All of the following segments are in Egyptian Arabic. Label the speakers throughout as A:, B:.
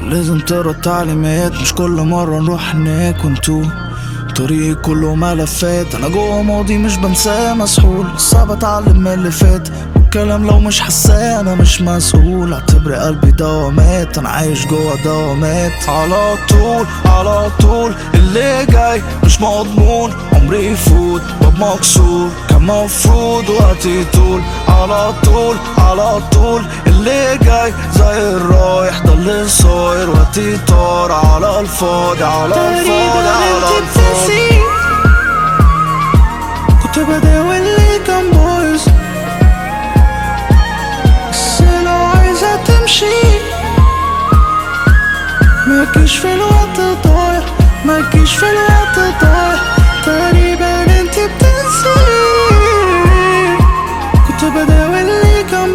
A: لازم تقرا التعليمات مش كل مرة نروح هناك وانتو طريق كله ملفات انا جوه ماضي مش بنساه مسحول صعب اتعلم من اللي فات والكلام لو مش حساه انا مش مسؤول اعتبر قلبي دوامات انا عايش جوه دوامات على طول على طول اللي جاي مش مضمون عمري يفوت باب مكسور كان مفروض وقتي طول على طول على طول اللي جاي زي الرايح ده اللي صاير وقتي طار على الفاضي على الفاضي على الفاضي كنت بداوي اللي كان بايظ بس لو عايزة تمشي ماكيش في الوقت ضايع ماكيش في الوقت ضايع تقريبا انت بتنسي كنت بداوي اللي كان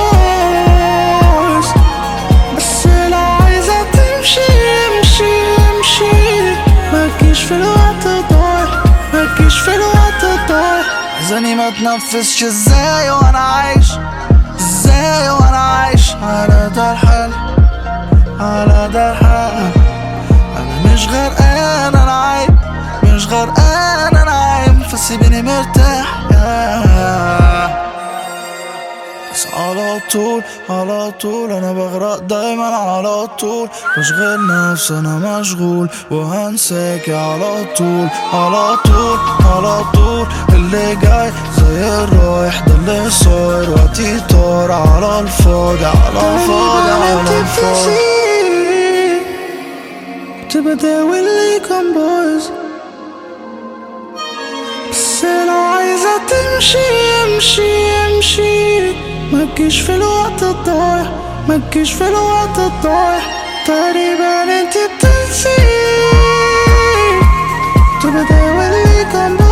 A: بايظ بس لو عايزة تمشي امشي امشي ماكيش في الوقت ضايع ماكيش في الوقت ضايع عايزاني ما اتنفسش ازاي وانا عايش ازاي وانا عايش على ده الحال على ده الحال انا مش غرقان انا عايم مش غرقان انا عايم فسيبني مرتاح يا بس على طول على طول انا بغرق دايما على طول بشغل نفسي انا مشغول وهنساكي على طول على طول على طول اللي جاي زي الرايح ده اللي صاير وقتي طار على الفاضي على الفاضي على الفاضي كنت بداوي اللي كان بايظ بس لو عايزة تمشي امشي امشي متجيش في الوقت الضايع متجيش في الوقت الضايع تقريبا انت بتنسي كنت بداوي اللي كان بايظ